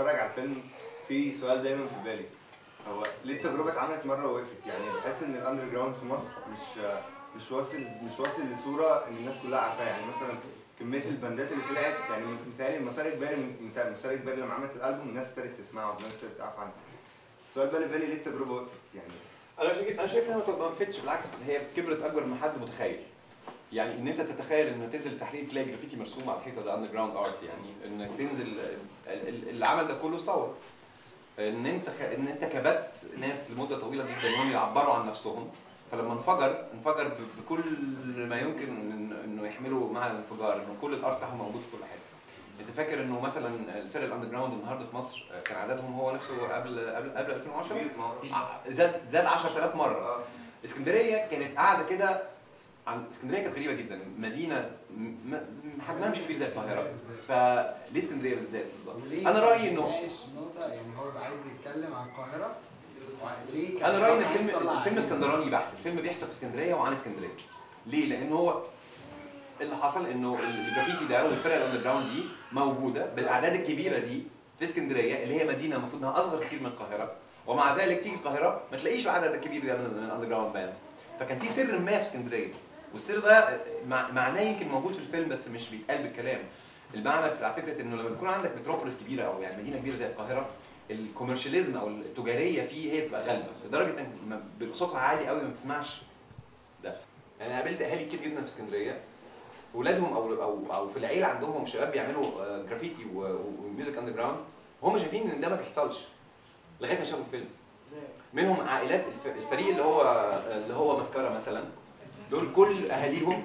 بتفرج على الفيلم في سؤال دايما في بالي هو ليه التجربه اتعملت مره ووقفت يعني بحس ان الاندر جراوند في مصر مش مش واصل مش واصل لصوره ان الناس كلها عارفاها يعني مثلا كميه الباندات اللي طلعت يعني متهيألي مسار اجباري من مثال مسار اجباري لما عملت الالبوم الناس ابتدت تسمعه والناس ابتدت تعرف عنه السؤال بقى اللي في بالي ليه التجربه وقفت يعني انا شايف انا شايف انها ما وقفتش بالعكس هي كبرت اكبر من حد متخيل يعني ان انت تتخيل ان تنزل تحرير تلاقي جرافيتي مرسوم على الحيطه ده اندر جراوند ارت يعني انك تنزل ال- ال- العمل ده كله صور ان انت خ... ان انت كبت ناس لمده طويله جدا انهم يعبروا عن نفسهم فلما انفجر انفجر ب- بكل ما يمكن إن- انه يحمله مع الانفجار انه كل الارت بتاعهم موجود في كل حته انت فاكر انه مثلا الفرق الاندر جراوند النهارده في مصر كان عددهم هو نفسه قبل قبل قبل 2010 كبير ما هو ع- زاد زاد 10000 مره آه. اسكندريه كانت قاعده كده عن اسكندريه كانت غريبه جدا مدينه م- م- حجمها مش كبير زي القاهره فليه اسكندريه بالذات بالظبط وليه انا رايي كان انه بيناقش نقطة يعني هو بيبقى عايز يتكلم عن القاهرة وليه كان انا رايي ان عايز الفيلم يطلع الفيلم عليه؟ اسكندراني بحت الفيلم بيحصل في اسكندريه وعن اسكندريه ليه لان هو اللي حصل انه الجرافيتي ده والفرق الاندر جراوند دي موجوده بالاعداد الكبيره دي في اسكندريه اللي هي مدينه المفروض انها اصغر كتير من القاهره ومع ذلك تيجي القاهره ما تلاقيش العدد الكبير ده من من الاندر جراوند باندز فكان في سر ما في اسكندريه والسر ده مع- معناه يمكن موجود في الفيلم بس مش بيتقال بالكلام المعنى بتاع فكره انه لما بيكون عندك متروبوليس كبيره او يعني مدينه كبيره زي القاهره الكوميرشاليزم او التجاريه فيه هي بتبقى غالبه لدرجه انك ما- بصوتها عالي قوي ما بتسمعش ده يعني أنا قابلت اهالي كتير جدا في اسكندريه ولادهم او او او في العيله عندهم شباب بيعملوا آه، جرافيتي و- و- وميوزك اندر جراوند وهم شايفين ان ده ما بيحصلش لغايه ما شافوا الفيلم منهم عائلات الف- الفريق اللي هو اللي هو مسكره مثلا دول كل اهاليهم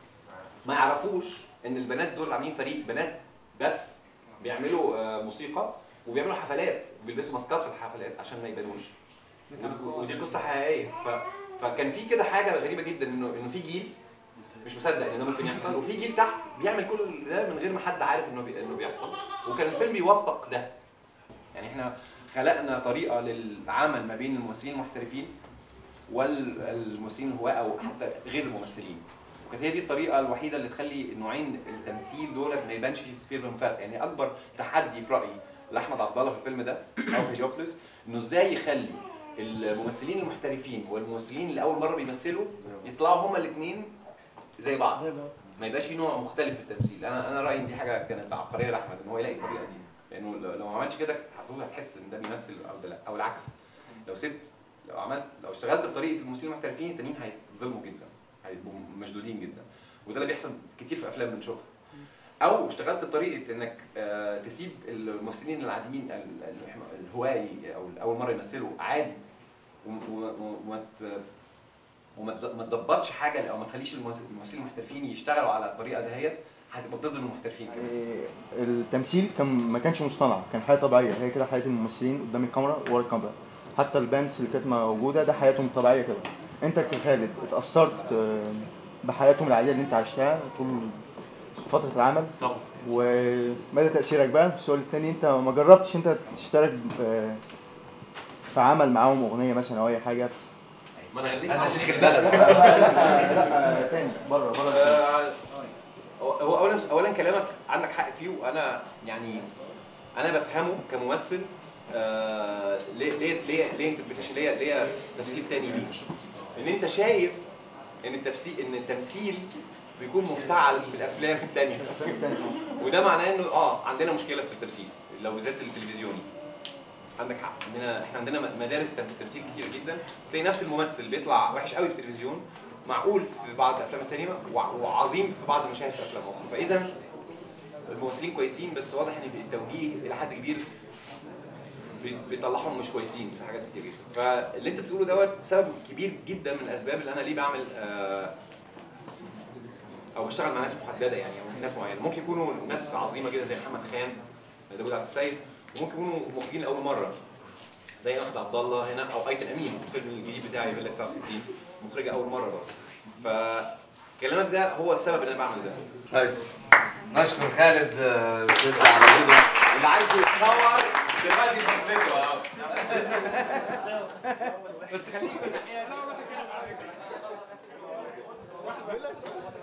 ما يعرفوش ان البنات دول عاملين فريق بنات بس بيعملوا آه، موسيقى وبيعملوا حفلات وبيلبسوا ماسكات في الحفلات عشان ما يبانوش ودي قصه حقيقيه ف... فكان في كده حاجه غريبه جدا انه انه في جيل مش مصدق ان ده ممكن يحصل وفي جيل تحت بيعمل كل ده من غير ما حد عارف انه بي... انه بيحصل وكان الفيلم بيوثق ده يعني احنا خلقنا طريقه للعمل ما بين الممثلين المحترفين والممثلين الهواة او حتى غير الممثلين وكانت هي دي الطريقه الوحيده اللي تخلي نوعين التمثيل دول ما يبانش في فيهم فرق يعني اكبر تحدي في رايي لاحمد عبد الله في الفيلم ده او في هيليوبلس انه ازاي يخلي الممثلين المحترفين والممثلين اللي اول مره بيمثلوا يطلعوا هما الاثنين زي بعض ما يبقاش في نوع مختلف في التمثيل انا انا رايي إن دي حاجه كانت عبقريه لاحمد ان هو يلاقي الطريقه دي لانه لو لو ما عملش كده هتقول هتحس ان ده بيمثل او ده لا او العكس لو سبت لو عملت لو اشتغلت بطريقه الممثلين المحترفين التانيين هيتظلموا جدا هيبقوا مشدودين جدا وده اللي بيحصل كتير في افلام بنشوفها او اشتغلت بطريقه انك آه، تسيب الممثلين العاديين ال- ال- الهواي او اول مره يمثلوا عادي وم- و- وما ت- وما تز- ما تظبطش حاجه او ما تخليش الممثل- الممثلين المحترفين يشتغلوا على الطريقه دهيت هتبقى بتظلم المحترفين كمان يعني التمثيل كان ما كانش مصطنع كان حياه طبيعيه هي كده حياه الممثلين قدام الكاميرا ورا الكاميرا حتى الباندز اللي كانت موجوده ده حياتهم الطبيعيه كده انت كخالد اتاثرت آه، بحياتهم العاديه اللي انت عشتها طول فتره العمل طبعا ومدى تاثيرك بقى السؤال التاني انت ما جربتش انت تشترك ب- في عمل معاهم اغنيه مثلا او اي حاجه ما انا انا شيخ لا البلد لا تاني بره بره آه، هو هو اولا اولا كلامك عندك حق فيه وانا يعني انا بفهمه كممثل آه، ليه ليه ليه ليه انتربريتيشن ليه ليه تفسير تاني ليه ان انت شايف ان التفسير ان التمثيل بيكون مفتعل في الافلام التانية وده معناه انه اه عندنا مشكله في التمثيل لو بالذات التلفزيوني عندك حق عندنا احنا عندنا مدارس تم- تمثيل كتير جدا تلاقي نفس الممثل بيطلع وحش قوي في التلفزيون معقول في بعض افلام السينما وع- وعظيم في بعض المشاهد في افلام اخرى فاذا الممثلين كويسين بس واضح ان التوجيه الى حد كبير بي- بيطلعهم مش كويسين في حاجات كتير جدا فاللي انت بتقوله دوت سبب كبير جدا من الاسباب اللي انا ليه بعمل آه، او بشتغل مع ناس محدده يعني او ناس معينه ممكن يكونوا ناس عظيمه جدا زي محمد خان داوود عبد السيد وممكن يكونوا مخرجين لاول مره زي احمد عبد الله هنا او ايتن امين الفيلم الجديد بتاعي فيلا 69 مخرجه اول مره برضه فكلامك ده هو السبب اللي انا بعمل ده طيب نشكر خالد آه، جدا على وجوده اللي عايز يتصور دلوقتي فرصته اهو بس خليك من الناحيه دي